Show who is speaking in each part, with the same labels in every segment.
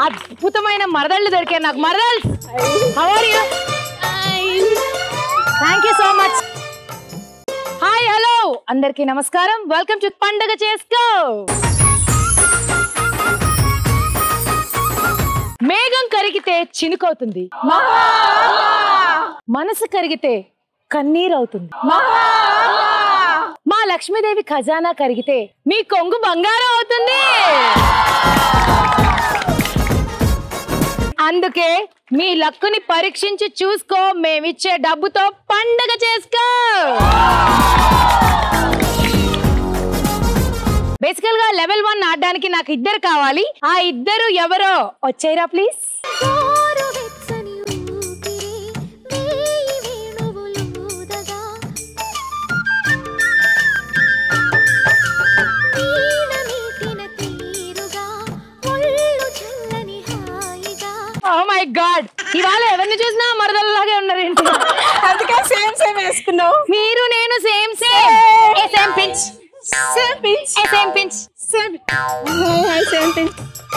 Speaker 1: అద్భుతమైన మరదళ్ళు దొరికారు నాకు మరదల్ how are you thank you so much hi hello అందరికీ నమస్కారం వెల్కమ్ టు పండగ చేసుకో మేఘం కరిగితే చినుకవుతుంది మనసు కరిగితే కన్నీరు అవుతుంది మా లక్ష్మీదేవి ఖజానా కరిగితే మీ కొంగు బంగారం అవుతుంది అందుకే మీ లక్కుని పరీక్షించి చూసుకో మేమిచ్చే డబ్బుతో పండగ చేసుకో బేసికల్ గా లెవెల్ వన్ ఆడడానికి నాకు ఇద్దరు కావాలి ఆ ఇద్దరు ఎవరో వచ్చాయిరా ప్లీజ్
Speaker 2: కోరు వెచ్చని ఊపిరి వేయి వేణువులూదగా వీణ మీటిన తీరుగా ఒళ్ళు చల్లని హాయిగా
Speaker 1: ఓ మై గాడ్ ఇవాళ ఎవరిని చూసినా మరదల్లాగే ఉన్నారు ఏంటి
Speaker 3: అందుకే సేమ్ సేమ్ వేసుకున్నావు
Speaker 1: మీరు నేను same same a same pinch
Speaker 3: same pinch
Speaker 1: a same pinch
Speaker 3: same same pinch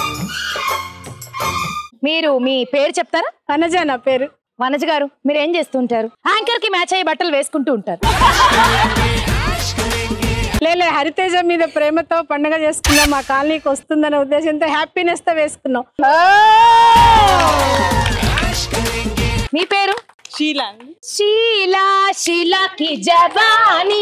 Speaker 1: మీరు మీ పేరు చెప్తారా
Speaker 3: అనజ నా పేరు
Speaker 1: వనజ గారు మీరు ఏం చేస్తుంటారు యాంకర్ కి మ్యాచ్ అయ్యే బట్టలు వేసుకుంటూ ఉంటారు
Speaker 3: లేలే హరితేజ మీద ప్రేమతో పండగ చేసుకున్నాం మా కాలనీకి వస్తుందనే ఉద్దేశంతో హ్యాపీనెస్ తో వేసుకున్నాం
Speaker 1: మీ పేరు
Speaker 4: షీలా
Speaker 1: షీలా షీలా కి జవాని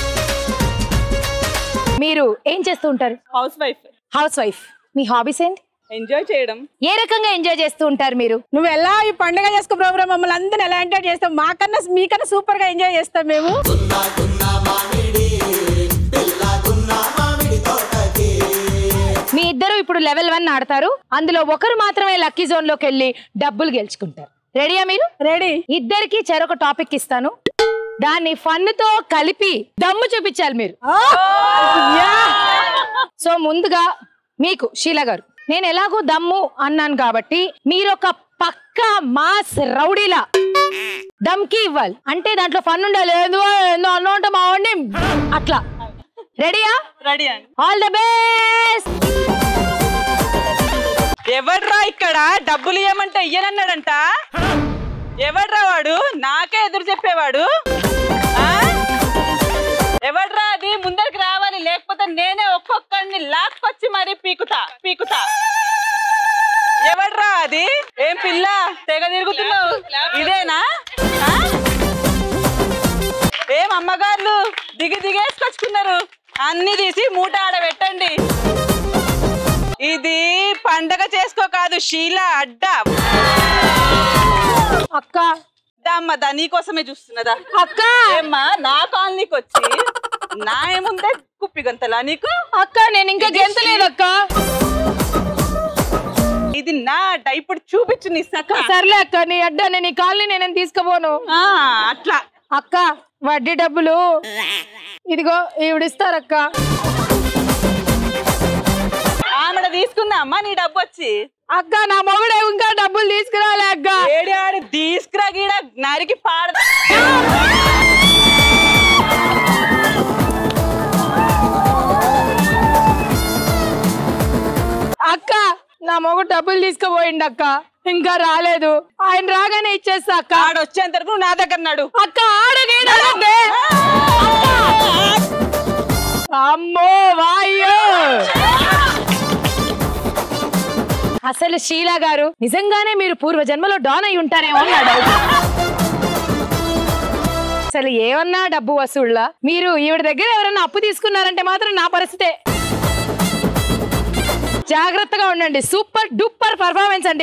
Speaker 1: మీరు ఏం చేస్తూ ఉంటారు
Speaker 4: హౌస్ వైఫ్
Speaker 1: హౌస్ వైఫ్ మీ హాబీస్ ఏంటి
Speaker 4: ఎంజాయ్ చేయడం
Speaker 1: ఏ రకంగా ఎంజాయ్ చేస్తూ ఉంటారు మీరు
Speaker 3: నువ్వు ఎలా ఈ పండగ చేసుకో ప్రోగ్రామ్ మమ్మల్ని అందరిని ఎలా ఎంజాయ్ చేస్తాం మాకన్నా మీకన్నా సూపర్ గా ఎంజాయ్ చేస్తాం మేము
Speaker 1: మీ ఇద్దరు ఇప్పుడు లెవెల్ వన్ ఆడతారు అందులో ఒకరు మాత్రమే లక్కీ జోన్ లోకి వెళ్ళి డబ్బులు గెలుచుకుంటారు రెడీయా మీరు
Speaker 3: రెడీ
Speaker 1: ఇద్దరికి చెరొక టాపిక్ ఇస్తాను దాన్ని ఫన్ తో కలిపి దమ్ము చూపించాలి మీరు సో ముందుగా మీకు షీలా గారు నేను ఎలాగో దమ్ము అన్నాను కాబట్టి మీరు ఒక పక్క మాస్ రౌడీలా దమ్కి ఇవ్వాలి అంటే దాంట్లో ఫన్ ఉండాలి ఏందో ఏందో అన్న ఉంటే మా వాడిని అట్లా రెడీయా
Speaker 4: రెడీ అండి
Speaker 1: ఆల్ ద బెస్ట్
Speaker 4: ఎవడ్రా ఇక్కడ డబ్బులు ఇవ్వమంటే ఇయ్యనన్నాడంట ఎవడ్రా వాడు నాకే ఎదురు చెప్పేవాడు ఆ? ఎవడ్రా అది ముందరికి రావాలి లేకపోతే నేనే ఒక్కొక్కడిని లాక్కొచ్చి మరీ పీకుతా పీకుతా ఎవడ్రా అది ఏం పిల్ల తెగ తిరుగుతున్నావు ఇదేనా ఆ? ఏం అమ్మగారులు దిగి దిగేసుకొచ్చుకున్నారు అన్ని తీసి మూట ఆడ పెట్టండి ఇది పండగ చేసుకో కాదు శీల అడ్డ
Speaker 1: అక్క
Speaker 4: అమ్మ దా నీకోసమే చూస్తున్నదా
Speaker 1: అక్క
Speaker 4: ఏమ్మా నా కాలనీకి వచ్చి నా ఏముందే కుప్పి గంతలా నీకు
Speaker 1: అక్క నేను ఇంకా గెంతలేదు అక్క
Speaker 4: ఇది నా అడ్డ ఇప్పుడు చూపించు నీ సక్క
Speaker 1: సర్లే అక్క నీ అడ్డా నేను నీ కాలనీ నేను తీసుకుపోను
Speaker 4: ఆ, అట్లా
Speaker 1: అక్క వడ్డీ డబ్బులు ఇదిగో ఈవిడిస్తారక్క
Speaker 4: ఆమెడ తీసుకుందా అమ్మా నీ డబ్బు వచ్చి
Speaker 1: అక్క నా మొగుడు ఇంకా డబ్బులు తీసుకురాలే అక్క
Speaker 4: ఏడి ఆడి తీసుకురా గీడ నరికి పాడ
Speaker 1: అక్క నా మొగుడు డబ్బులు తీసుకుపోయిండు అక్క ఇంకా రాలేదు ఆయన రాగానే ఇచ్చేస్తా అక్క
Speaker 4: ఆడ వచ్చేంత వరకు నువ్వు నా దగ్గర నాడు
Speaker 1: అక్క ఆడగేడండి అమ్మో వాయ్యో అసలు షీలా గారు నిజంగానే మీరు పూర్వ జన్మలో డాన్ అయి ఉంటారేమో అని నా డౌట్ అసలు ఏమన్నా డబ్బు వసూళ్ళ మీరు ఈవిడ దగ్గర ఎవరైనా అప్పు తీసుకున్నారంటే మాత్రం నా పరిస్థితే జాగ్రత్తగా ఉండండి సూపర్ డూపర్ పర్ఫార్మెన్స్ అండి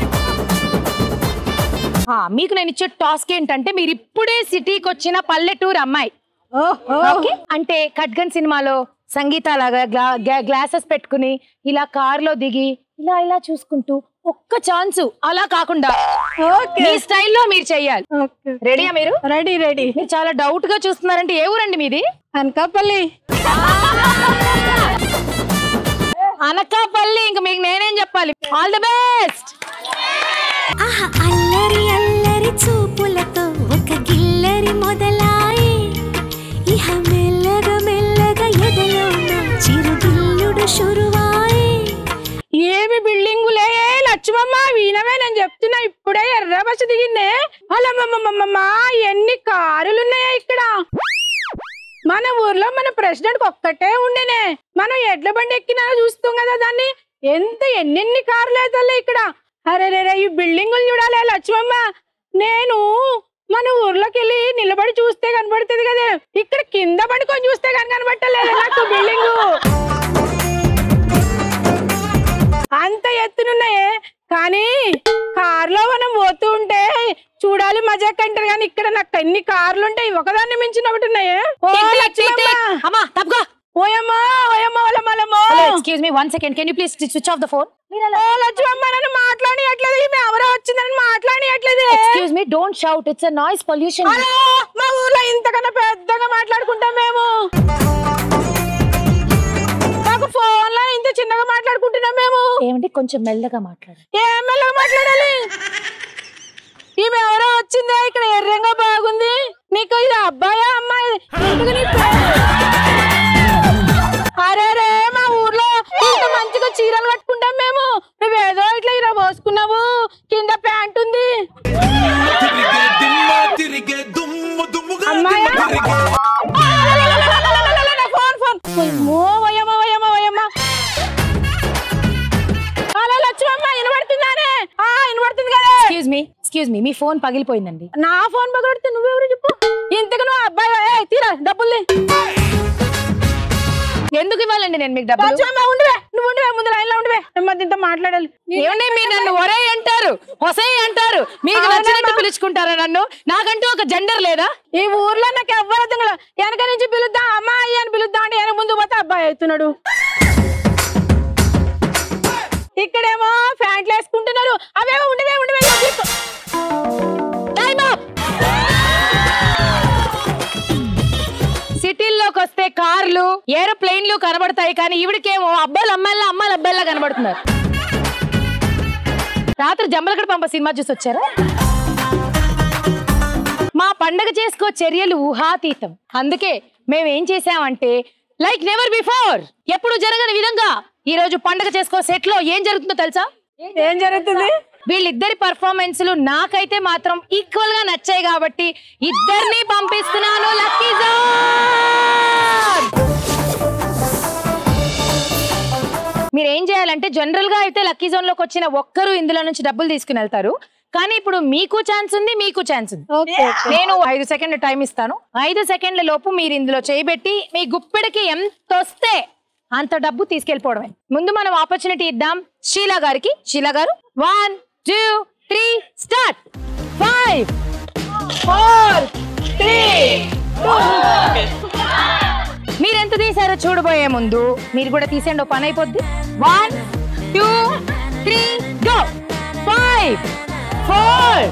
Speaker 1: ఆ, మీకు నేను ఇచ్చే టాస్క్ ఏంటంటే మీరు ఇప్పుడే సిటీకి వచ్చిన పల్లెటూరు అమ్మాయి ఓకే అంటే ఖడ్గన్ సినిమాలో సంగీత లాగా గ్లా గ్లా- గ్లాసెస్ పెట్టుకుని ఇలా కారులో దిగి ఇలా ఇలా చూసుకుంటూ ఒక్క ఛాన్స్ అలా కాకుండా మీ స్టైల్లో మీరు చెయ్యాలి రెడీయా మీరు
Speaker 3: రెడీ రెడీ
Speaker 1: మీరు చాలా డౌట్ గా చూస్తున్నారంటే ఏ ఊరండి మీది
Speaker 3: అనకాపల్లి
Speaker 1: అనకాపల్లి ఇంక మీకు నేనేం చెప్పాలి ఆల్ ది బెస్ట్
Speaker 2: ఆహా అల్లరి అల్లరి చూపులతో ఒక గిల్లరి మొదలాయి ఇహ మెల్లగా మెల్లగా ఎదలో నా చిరుగిల్లుడు షురువాయి
Speaker 3: ఏమి బిల్డింగులే లక్ష్మమ్మ వీణవే నేను చెప్తున్నా ఇప్పుడే ఎర్ర బస్సు దిగిందే అలమ్మమ్మమ్మమ్మ ఎన్ని కారులు ఉన్నాయా ఇక్కడ మన ఊర్లో మన ప్రెసిడెంట్ ఒక్కటే ఉండేనే మనం ఎడ్ల బండి ఎక్కినా చూస్తాం కదా దాన్ని ఎంత ఎన్నెన్ని కార్లు వేతలే ఇక్కడ అరే రే రే, ఈ బిల్డింగులు చూడాలి లక్ష్మమ్మ నేను మన ఊర్లోకి వెళ్ళి నిలబడి చూస్తే కనబడుతుంది కదా ఇక్కడ కింద పడుకొని చూస్తే కానీ కనబట్టలేదు నాకు బిల్డింగు అంత ఎత్తునున్నాయే కానీ కార్లో మనం పోతూ ఉంటే చూడాలి మజాక్ అంటారు కానీ ఇక్కడ నాకు ఎన్ని కార్లు ఉంటాయి ఒకదాన్ని మించిన ఒకటి ఉన్నాయే ఓ లక్ష్మమ్మ.
Speaker 1: అమ్మా తప్పుగా
Speaker 3: ఓయమ్మా ఓయమ్మ ఓలమ్మలమ్మో
Speaker 1: excuse me one second can you please switch off the phone
Speaker 3: ఓ లక్ష్మమ్మ నన్ను మాట్లాడియట్లేదు ఈమె ఎవరో వచ్చిందని మాట్లాడియట్లేదు
Speaker 1: excuse me don't shout it's a noise pollution
Speaker 3: hello మా ఊర్లో ఇంతకన్నా పెద్దగా మాట్లాడుకుంటాం మేము మాకు ఫోన్ లో ఇంత చిన్నగా మాట్లాడుకుంటున్నాం మేము
Speaker 1: ఏమంటే కొంచెం మెల్లగా మాట్లాడు
Speaker 3: ఏం మెల్లగా మాట్లాడాలి ఈమె ఎవరో వచ్చిందే ఇక్కడ ఎర్రంగా బాగుంది నీకు ఇది అబ్బాయా అమ్మాయి ఎందుకు నీ పేరు? అరే రే మా ఊర్లో ఇంత మంచిగా చీరలు కట్టుకుంటాం మేము నువ్వేదో ఇట్లా ఇలా పోసుకున్నావు కింద ప్యాంట్ ఉంది
Speaker 5: తిరిగే దిమ్మ తిరిగే దుమ్ము దుమ్ముగా
Speaker 3: అమ్మాయా?
Speaker 5: తిరిగే
Speaker 3: ఫోన్ ఫోన్ ఓయమ్మో, ఓయమ్మ, ఓయమ్మ, ఓయమ్మ. హలో లక్ష్మమ్మ వినబడుతుందానే ఆ వినబడుతుంది కదా
Speaker 1: ఎక్స్క్యూజ్ మీ ఎక్స్క్యూజ్ మీ మీ ఫోన్ పగిలిపోయిందండి
Speaker 3: నా ఫోన్ పగడితే నువ్వెవరు చెప్పు ఇంతకు నువ్వు అబ్బాయి ఏ తీరా డబ్బుల్ని
Speaker 1: ఎందుకు ఇవ్వాలండి నేను మీకు డబ్బులు
Speaker 3: లక్ష్మమ్మ ఉండివే నువ్వు ఉండివే ముందు లైన్ లో ఉండివే నెమ్మది ఇంత మాట్లాడాలి
Speaker 1: ఏమండి మీరు నన్ను ఒరే అంటారు ఒసై అంటారు మీకు
Speaker 3: అవునమ్మా.
Speaker 1: నచ్చినట్టు పిలుచుకుంటారా నన్ను నాకంటూ ఒక జెండర్ లేదా
Speaker 3: ఈ ఊర్లో నాకు ఎవ్వరు అర్థం కాదు. వెనక నుంచి పిలుద్దాం అమ్మాయి అని పిలుద్దాం అంటే వెనక ముందు పోతే అబ్బాయి అవుతున్నాడు ఇక్కడేమో ఫ్యాంట్లు వేసుకుంటున్నారు అవేమో ఉండివే ఉండివే ఇలా తీసుకో.
Speaker 1: Time up! సిటీల్లోకి వస్తే కార్లు ఏరోప్లేన్లు కనబడతాయి కానీ ఈవిడికేమో అబ్బాయిలు అమ్మాయిల అమ్మాయిలు అబ్బాయిలా కనబడుతున్నారు రాత్రి జంబలగడ పంప సినిమా చూసి వచ్చారా మా పండగ చేసుకో చర్యలు ఊహాతీతం అందుకే మేము ఏం చేసామంటే లైక్ నెవర్ బిఫోర్ ఎప్పుడు జరగని విధంగా ఈ రోజు పండగ చేసుకో సెట్ లో ఏం జరుగుతుందో తెలుసా
Speaker 3: ఏం జరుగుతుంది
Speaker 1: వీళ్ళిద్దరి పర్ఫార్మెన్స్లు నాకైతే మాత్రం ఈక్వల్ గా నచ్చాయి కాబట్టి ఇద్దరిని పంపిస్తున్నాను లక్కీ జోన్ మీరు ఏం చేయాలంటే జనరల్ గా అయితే లక్కీ జోన్ లోకి వచ్చిన ఒక్కరు ఇందులో నుంచి డబ్బులు తీసుకుని వెళ్తారు కానీ ఇప్పుడు మీకు ఛాన్స్ ఉంది మీకు ఛాన్స్ ఉంది
Speaker 3: ఓకే
Speaker 1: నేను ఐదు సెకండ్ల టైం ఇస్తాను ఐదు సెకండ్ల లోపు మీరు ఇందులో చేయబెట్టి మీ గుప్పెడికి ఎంత వస్తే అంత డబ్బు తీసుకెళ్ళిపోవడమే ముందు మనం ఆపర్చునిటీ ఇద్దాం షీలా గారికి షీలా గారు one two three start five four three మీరు ఎంత తీసారో చూడబోయే ముందు మీరు కూడా తీసేయండి ఓ పని అయిపోద్ది one two three go five four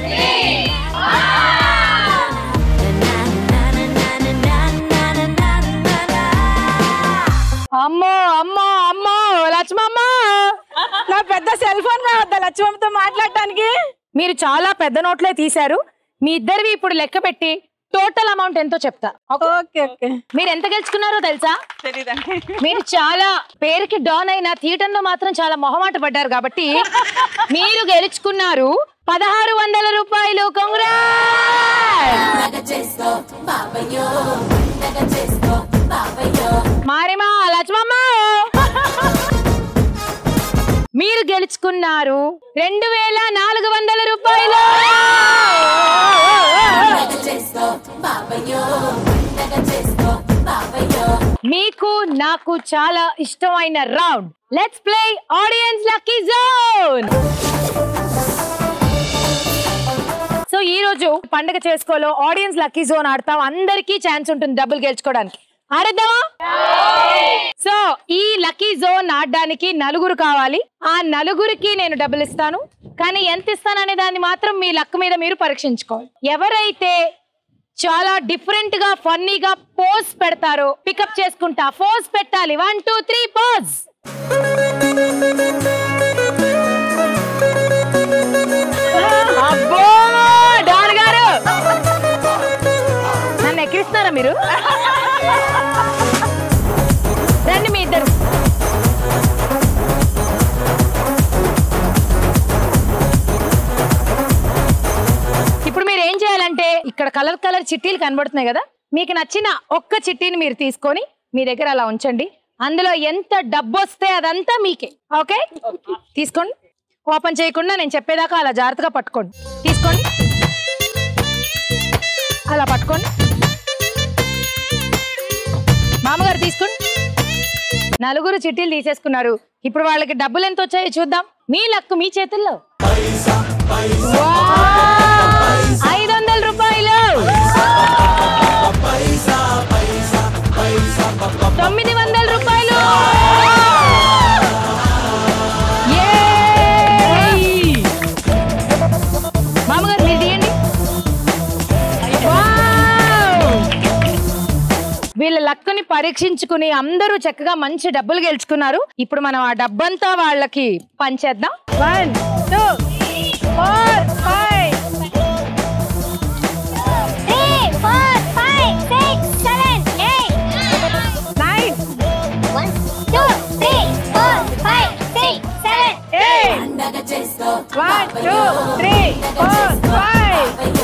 Speaker 1: అమ్మో అమ్మో అమ్మో లక్ష్మమ్మ
Speaker 3: నా పెద్ద సెల్ ఫోన్ రావద్దా లక్ష్మమ్మతో మాట్లాడటానికి
Speaker 1: మీరు చాలా పెద్ద నోట్లే తీశారు మీ ఇద్దరివి ఇప్పుడు లెక్క పెట్టి టోటల్ అమౌంట్ ఎంతో చెప్తా
Speaker 3: ఓకే ఓకే
Speaker 1: మీరు ఎంత గెలుచుకున్నారో తెలుసా
Speaker 4: తెలీదండి
Speaker 1: మీరు చాలా పేరుకి డాన్ అయిన థియేటర్ లో మాత్రం చాలా మొహమాట పడ్డారు కాబట్టి మీరు గెలుచుకున్నారు పదహారు వందల రూపాయలు కాంగ్రెస్ మారిమా లక్ష్మమ్మ మీరు గెలుచుకున్నారు రెండు వేల నాలుగు వందల రూపాయలు మీకు నాకు చాలా ఇష్టమైన round let's play audience lucky zone so ఈ రోజు పండగ చేసుకోలో ఆడియన్స్ లక్కీ జోన్ ఆడతాం అందరికీ ఛాన్స్ ఉంటుంది డబ్బులు గెలుచుకోవడానికి ఆడేద్దామా సో ఈ లక్కీ జోన్ ఆడడానికి నలుగురు కావాలి ఆ నలుగురికి నేను డబ్బులు ఇస్తాను కానీ ఎంత ఇస్తాననే దాన్ని మాత్రం మీ లక్ మీద మీరు పరీక్షించుకోవాలి ఎవరైతే చాలా డిఫరెంట్ గా ఫన్నీగా పోజ్ పెడతారో పికప్ చేసుకుంటా పోజ్ పెట్టాలి వన్ టూ త్రీ పోజ్ అబ్బో డాన్ గారు నన్ను ఎక్కిరిస్తారా మీరు రండి మీ ఇద్దరు కలర్ కలర్ చిట్టీలు కనబడుతున్నాయి కదా మీకు నచ్చిన ఒక్క చిట్టీని మీరు తీసుకొని మీ దగ్గర అలా ఉంచండి అందులో ఎంత డబ్బు వస్తే అదంతా మీకే ఓకే తీసుకోండి ఓపెన్ చేయకుండా నేను చెప్పేదాకా అలా జాగ్రత్తగా పట్టుకోండి తీసుకోండి అలా పట్టుకోండి మామగారు తీసుకోండి నలుగురు చిట్టీలు తీసేసుకున్నారు ఇప్పుడు వాళ్ళకి డబ్బులు ఎంత వచ్చాయో చూద్దాం మీ లక్కు మీ చేతుల్లో ఐదు వందల రూపాయలు తొమ్మిది వందల రూపాయలు Yay! మామగారు మీరు తీయండి Wow! వీళ్ళ లక్కుని పరీక్షించుకుని అందరూ చక్కగా మంచి డబ్బులు గెలుచుకున్నారు ఇప్పుడు మనం ఆ డబ్బంతా వాళ్ళకి పంచేద్దాం one two four five
Speaker 2: Three, four, five, six, seven, eight.
Speaker 3: Nine
Speaker 2: One, two, three, four, five, six, seven,
Speaker 3: eight one two three four five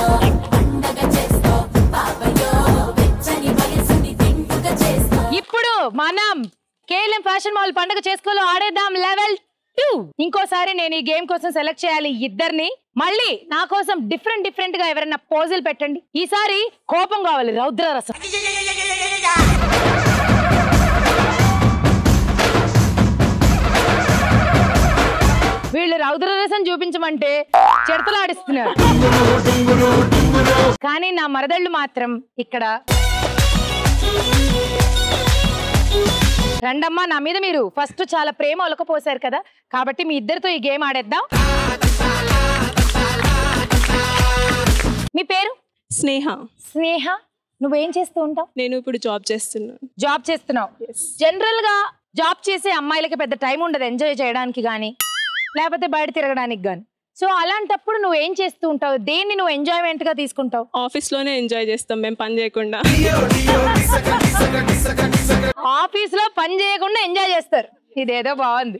Speaker 1: ఇప్పుడు మనం కేఎల్ఎం ఫ్యాషన్ మాల్ పండుగ చేసుకోలో ఆడేద్దాం లెవెల్ టూ ఇంకోసారి నేను ఈ గేమ్ కోసం సెలెక్ట్ చేయాలి ఇద్దరిని మళ్ళీ నా కోసం డిఫరెంట్ డిఫరెంట్ గా ఎవరైనా పోజులు పెట్టండి ఈసారి కోపం కావాలి రౌద్ర రసం వీళ్ళు రౌద్ర రసం చూపించమంటే చిడతలాడిస్తున్నారు కానీ నా మరదళ్ళు మాత్రం ఇక్కడ రండమ్మా నా మీద మీరు ఫస్ట్ చాలా ప్రేమ ఒలకపోసారు కదా కాబట్టి మీ ఇద్దరితో ఈ గేమ్ ఆడేద్దాం మీ పేరు
Speaker 6: స్నేహ
Speaker 1: స్నేహ నువ్వేం చేస్తూ ఉంటావు
Speaker 6: నేను ఇప్పుడు జాబ్ చేస్తున్నాను
Speaker 1: జాబ్ చేస్తున్నావు జనరల్ గా జాబ్ చేసే అమ్మాయిలకి పెద్ద టైం ఉండదు ఎంజాయ్ చేయడానికి కానీ లేకపోతే బయట తిరగడానికి కానీ సో అలాంటప్పుడు నువ్వు ఏం చేస్తూ ఉంటావు దేన్ని నువ్వు ఎంజాయ్మెంట్ గా తీసుకుంటావు
Speaker 6: ఆఫీస్ లోనే ఎంజాయ్ చేస్తాం మేము పని చేయకుండా
Speaker 1: ఆఫీస్ లో పని చేయకుండా ఎంజాయ్ చేస్తారు ఇదేదో బాగుంది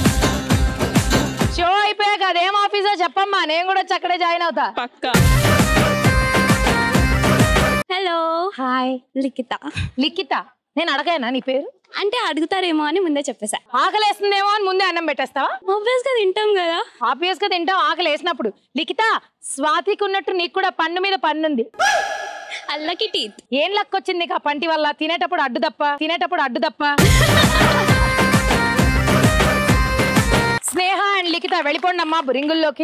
Speaker 1: షో అయిపోయాక అదేం ఆఫీసో చెప్పమ్మా నేను కూడా వచ్చి అక్కడే జాయిన్ అవుతా
Speaker 6: పక్కా
Speaker 7: హలో
Speaker 1: హాయ్
Speaker 7: లిఖిత
Speaker 1: లిఖిత నేను అడగానా నీ పేరు
Speaker 7: అంటే అడుగుతారేమో అని ముందే చెప్పేసా
Speaker 1: ఆకలేస్తుందేమో అని ముందే అన్నం పెట్టేస్తావా
Speaker 7: ఆబ్వియస్ గా తింటాం కదా
Speaker 1: ఆబ్వియస్ గా తింటావు ఆకలి వేసినప్పుడు లిఖిత స్వాతికి ఉన్నట్టు నీకు కూడా పన్ను మీద పన్నుంది
Speaker 7: అల్లకి టీత్
Speaker 1: ఏం లక్ వచ్చింది నీకు ఆ పంటి వల్ల తినేటప్పుడు అడ్డు తప్ప తినేటప్పుడు అడ్డు తప్ప స్నేహ అండ్ లిఖిత వెళ్ళిపోండి అమ్మా రింగుల్లోకి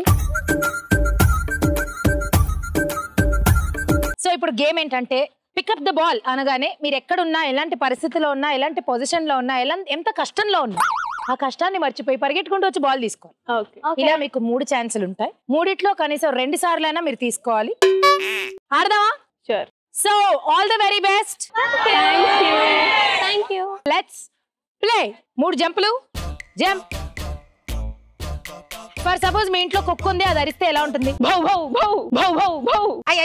Speaker 1: సో ఇప్పుడు గేమ్ ఏంటంటే పికప్ ద బాల్ అనగానే మీరు ఎక్కడున్నా ఎలాంటి పరిస్థితిలో ఉన్నా ఎలాంటి పొజిషన్ లో ఉన్నా ఎలా ఎంత కష్టంలో ఉన్నా ఆ కష్టాన్ని మర్చిపోయి పరిగెట్టుకుంటూ వచ్చి బాల్ తీసుకోవాలి
Speaker 6: ఓకే
Speaker 1: ఇలా మీకు మూడు ఛాన్సులు ఉంటాయి మూడిట్లో కనీసం రెండు సార్లైనా మీరు తీసుకోవాలి ఆడదామా
Speaker 6: sure
Speaker 1: so all the very best
Speaker 7: thank you
Speaker 1: let's play మూడు జంపులు జంప్ ఫర్ సపోజ్ మీ ఇంట్లో కుక్క ఉంది అది అరిస్తే ఎలా ఉంటుంది
Speaker 6: భౌ భౌ భౌ భౌ భౌ భౌ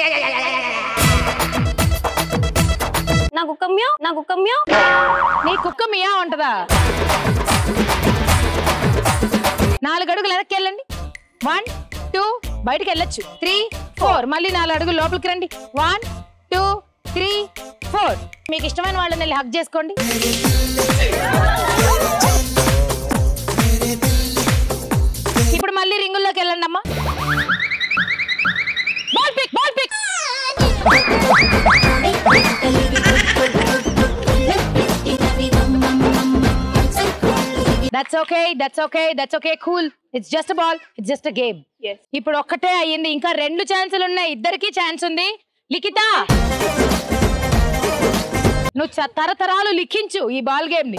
Speaker 7: నాకు ఒక మ్యో నాకు ఒక మ్యో
Speaker 1: నీ కుక్క మియా ఉంటదా నాలుగు అడుగులు వెనక్కి వెళ్ళండి వన్ టూ బయటికి వెళ్ళొచ్చు త్రీ ఫోర్ మళ్ళీ నాలుగు అడుగులు లోపలికి రండి వన్ టూ త్రీ ఫోర్ మీకు ఇష్టమైన వాళ్ళని వెళ్ళి హక్ చేసుకోండి ఇప్పుడు మళ్ళీ రింగుల్లోకి వెళ్ళండి అమ్మా ball pick ball pick that's okay that's okay that's okay cool it's just ball it's just game
Speaker 6: Yes.
Speaker 1: ఇప్పుడు ఒక్కటే అయ్యింది ఇంకా రెండు ఛాన్సులు ఉన్నాయి ఇద్దరికి ఛాన్స్ ఉంది లిఖిత నువ్వు చ- తరతరాలు లిఖించు ఈ బాల్ గేమ్ ని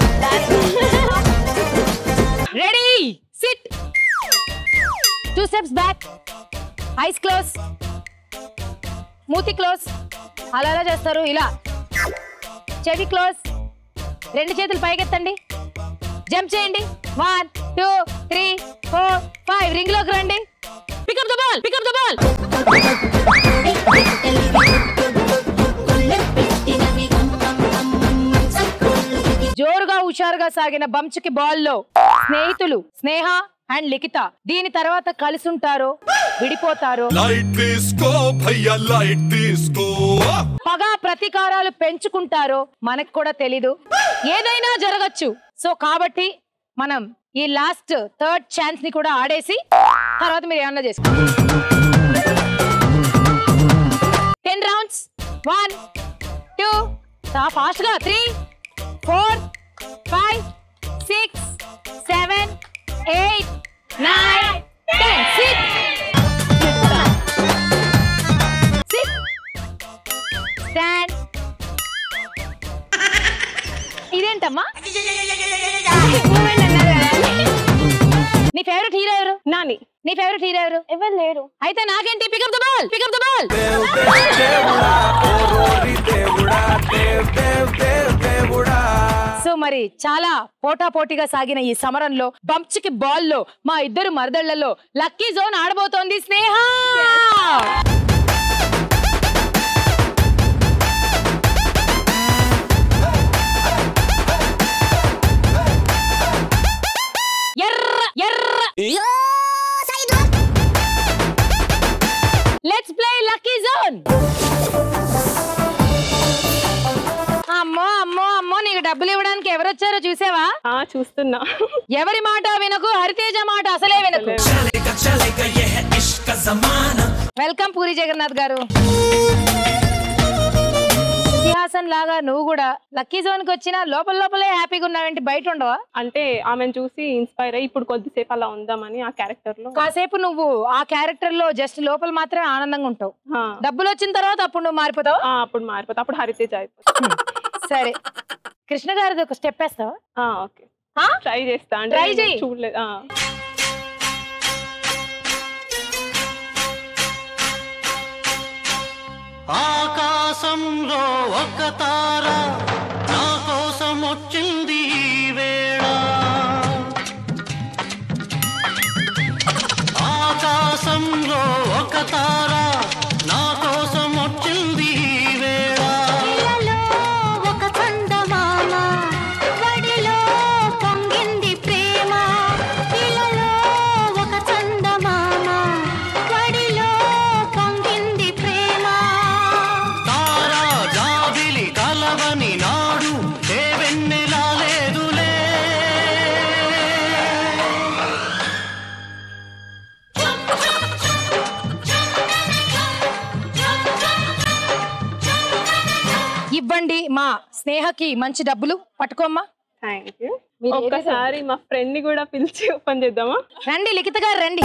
Speaker 1: ready sit two steps back eyes close మూతి క్లోజ్ అలా ఎలా చేస్తారు ఇలా చెవి క్లోజ్ రెండు చేతులు పైకెత్తండి జంప్ చేయండి one two three four five ring లోకి రండి pick up the ball pick up the ball జోరుగా హుషారుగా సాగిన బంచుకి బాల్ లో స్నేహితులు స్నేహ అండ్ లిఖిత దీని తర్వాత కలిసి ఉంటారో విడిపోతారో
Speaker 5: लाइट डिस्को भैया लाइट डिस्को
Speaker 1: పగ ప్రతీకారాలు పెంచుకుంటారో మనకు కూడా తెలీదు ఏదైనా జరగచ్చు సో కాబట్టి మనం ఈ లాస్ట్ థర్డ్ ఛాన్స్ ని కూడా ఆడేసి తర్వాత మీరు ఏమన్నా చేసుకోండి ten rounds one two fast గా three four five six seven eight nine ten six stand ఇదేంటమ్మా నీ ఫేవరెట్ హీరో ఎవరు
Speaker 6: నాని
Speaker 1: నీ ఫేవరెట్ హీరో ఎవరు
Speaker 7: ఎవరు లేరు
Speaker 1: అయితే నాకేంటి pick up the ball pick up the ball so మరి చాలా పోటా పోటీగా సాగిన ఈ సమరంలో బంప్చికి బాల్ లో మా ఇద్దరు మరదళ్లలో లక్కీ జోన్ ఆడబోతోంది స్నేహ ఎర్ర ఎర్ర లెట్స్ ప్లే లక్కీ జోన్ అమ్మో అమ్మో అమ్మో నీకు డబ్బులు ఇవ్వడానికి ఎవరు వచ్చారో చూసావా
Speaker 6: ఆ చూస్తున్నా
Speaker 1: ఎవరి మాట వినకు హరితేజ మాట అసలే వినకు వెల్కమ్ పూరి జగన్నాథ్ గారు ఇతిహాసం లాగా నువ్వు కూడా లక్కీ జోన్ కి వచ్చినా లోపల లోపలే హ్యాపీగా ఉన్నావేంటి బయట ఉండవా
Speaker 6: అంటే ఆమెను చూసి ఇన్స్పైర్ అయ్యి ఇప్పుడు కొద్దిసేపు అలా ఉందామని ఆ క్యారెక్టర్ లో
Speaker 1: కాసేపు నువ్వు ఆ క్యారెక్టర్ లో జస్ట్ లోపల మాత్రమే ఆనందంగా ఉంటావు
Speaker 6: ఆ,
Speaker 1: డబ్బులు వచ్చిన తర్వాత అప్పుడు నువ్వు మారిపోతావు
Speaker 6: ఆ, అప్పుడు మారిపోతా అప్పుడు హరితేజ అయిపోతుంది
Speaker 1: సరే కృష్ణ గారిది ఒక స్టెప్ వేస్తావా
Speaker 6: ఆ, ఓకే
Speaker 1: ఆ?
Speaker 6: ట్రై చేస్తా అంటే
Speaker 1: Try
Speaker 6: నేను
Speaker 1: చెయ్.
Speaker 6: చూడలేదు ఆ.
Speaker 8: ఆకాశంలో ఒక తార నా కోసం వచ్చింది ఈ వేళ ఆకాశంలో ఒక తార నా కోసం వచ్చింది ఈ వేళ
Speaker 2: ఒక చందమామ వడిలో పొంగింది ప్రేమ ఇలలో ఒక చందమామ వడిలో పొంగింది ప్రేమ
Speaker 8: తారా జాబిలి కలవని నాడు ఏ వెన్నెలా లేదులే
Speaker 1: ఇవ్వండి మా స్నేహకి మంచి డబ్బులు పట్టుకోమ్మా
Speaker 6: థ్యాంక్ యూ
Speaker 1: మీరు ఏది
Speaker 6: ఒక్కసారి మా ఫ్రెండ్ ని కూడా పిలిచి ఓపెన్ చేద్దామా
Speaker 1: రండి లిఖిత గారు రండి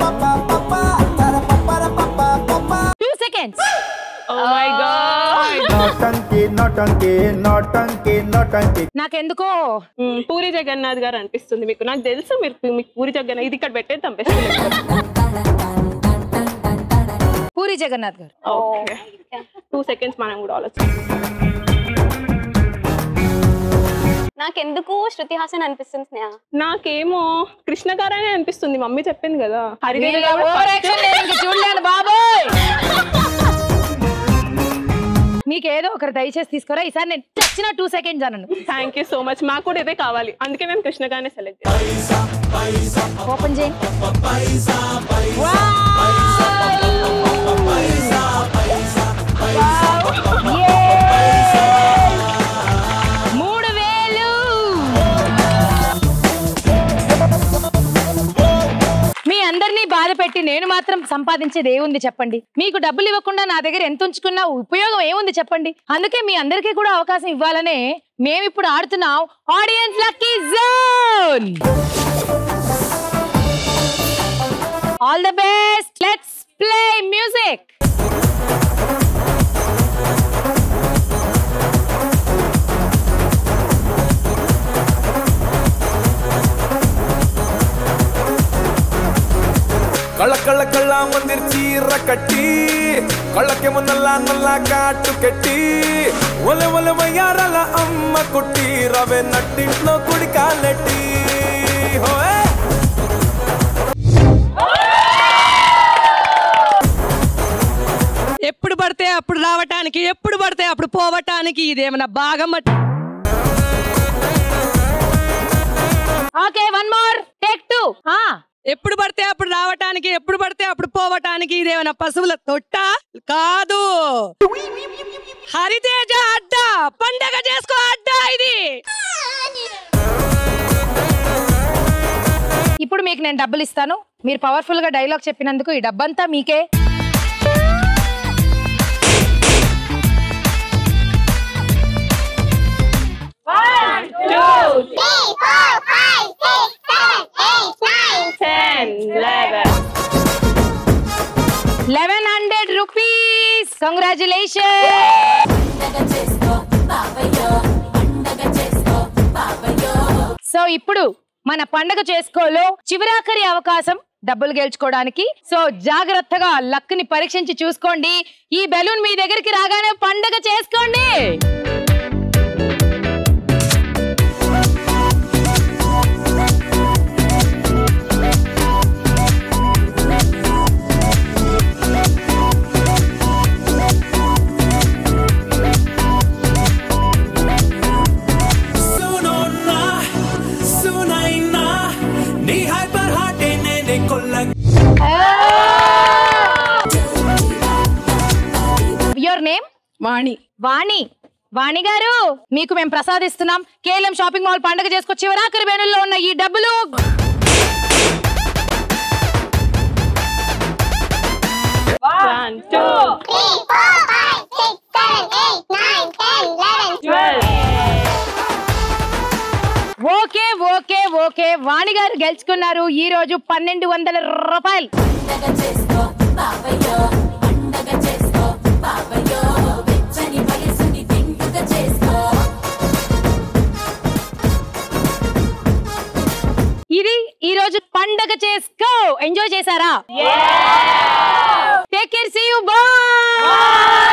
Speaker 1: two seconds
Speaker 6: oh my god
Speaker 9: నోటంకి నోటంకి నోటంకి నోటంకి
Speaker 1: నాకెందుకో
Speaker 6: పూరి జగన్నాథ్ గారు అనిపిస్తుంది మీకు నాకు తెలుసు మీరు మీకు పూరి జగన్నాథ్ ఇది ఇక్కడ పెట్టేద్దాం బెస్ట్
Speaker 1: పూరి జగన్నాథ్ గారు
Speaker 6: ఓకే టూ సెకండ్స్ మనం కూడా ఆలోచించాం
Speaker 7: నాకెందుకు శృతి హాసన్ అనిపిస్తుంది స్నేహ
Speaker 6: నాకేమో కృష్ణ గారనే అనిపిస్తుంది మమ్మీ చెప్పింది కదా హరిదేవి
Speaker 1: వీళ్ళ
Speaker 6: గారు
Speaker 1: ఓవర్ యాక్షన్ నేను ఇంక చూడలేను బాబోయ్ మీకు ఏదో ఒకరు దయచేసి తీసుకోరా ఈసారి నేను చచ్చిన టూ సెకండ్స్ అనను
Speaker 6: థ్యాంక్ యూ సో మచ్ మాకు కూడా ఇదే కావాలి అందుకే మేము కృష్ణ గారినే సెలెక్ట్ చేస్తాం
Speaker 1: ఓపెన్ చేయండి మూడు వేలు మీ అందరినీ బాధ పెట్టి నేను మాత్రం సంపాదించేది ఏముంది చెప్పండి మీకు డబ్బులు ఇవ్వకుండా నా దగ్గర ఎంత ఉంచుకున్నా ఉపయోగం ఏముంది చెప్పండి అందుకే మీ అందరికీ కూడా అవకాశం ఇవ్వాలనే మేము ఇప్పుడు ఆడుతున్నాం audience lucky zone all the best let's play music
Speaker 5: ಕಳ್ಳ ಕಳ್ಳ ಕಳ್ಳ ಮಂದಿರ್ ಚೀರ ಕಟ್ಟಿ ಕಳ್ಳಕ್ಕೆ ಮುನ್ನಲ್ಲ ನಲ್ಲ ಕಾಟು ಕಟ್ಟಿ ಒಲೆ ಒಲೆ ಮಯ್ಯಾರಲ್ಲ ಅಮ್ಮ ಕೊಟ್ಟಿ ರವೆ ನಟ್ಟಿಂట్లో ಕುಡಿ ಕಾಲೆಟ್ಟಿ ಹೋಯ್
Speaker 10: ఎప్పుడు పడితే అప్పుడు రావటానికి ఎప్పుడు పడితే అప్పుడు పోవటానికి ఇదేమన్నా బాగా మట్
Speaker 1: okay one more take two
Speaker 10: ఎప్పుడు పడితే అప్పుడు రావటానికి ఎప్పుడు పడితే అప్పుడు పోవటానికి ఇదేమైనా పశువుల తొట్ట కాదు హరితేజ అడ్డ పండగ చేసుకో అడ్డ ఇది
Speaker 1: ఇప్పుడు మీకు నేను డబ్బులు ఇస్తాను మీరు పవర్ఫుల్ గా డైలాగ్ చెప్పినందుకు ఈ డబ్బంతా మీకే eleven hundred rupees congratulation so ఇప్పుడు మన పండగ చేసుకోలో చివరాఖరి అవకాశం డబ్బులు గెలుచుకోవడానికి సో జాగ్రత్తగా లక్ ని పరీక్షించి చూసుకోండి ఈ బెలూన్ మీ దగ్గరికి రాగానే పండగ చేసుకోండి
Speaker 5: సునోన్నా సునైనా నీ హైపర్ హార్ట్ నేనే కొల్ల
Speaker 1: యువర్ నేమ్
Speaker 10: వాణి
Speaker 1: వాణి వాణి గారు మీకు మేము ప్రసాదిస్తున్నాం కేఎల్ఎం షాపింగ్ మాల్ పండుగ చేసుకొచ్చి చివరాఖరి బెలూన్లో ఉన్న ఈ డబ్బులు
Speaker 6: One, two, twelve.
Speaker 1: Okay okay okay Vani గారు గెలుచుకున్నారు ఈ రోజు పన్నెండు వందల రూపాయలు ఇది ఈ రోజు పండగ చేసుకో ఎంజాయ్ చేశారా take care see you bye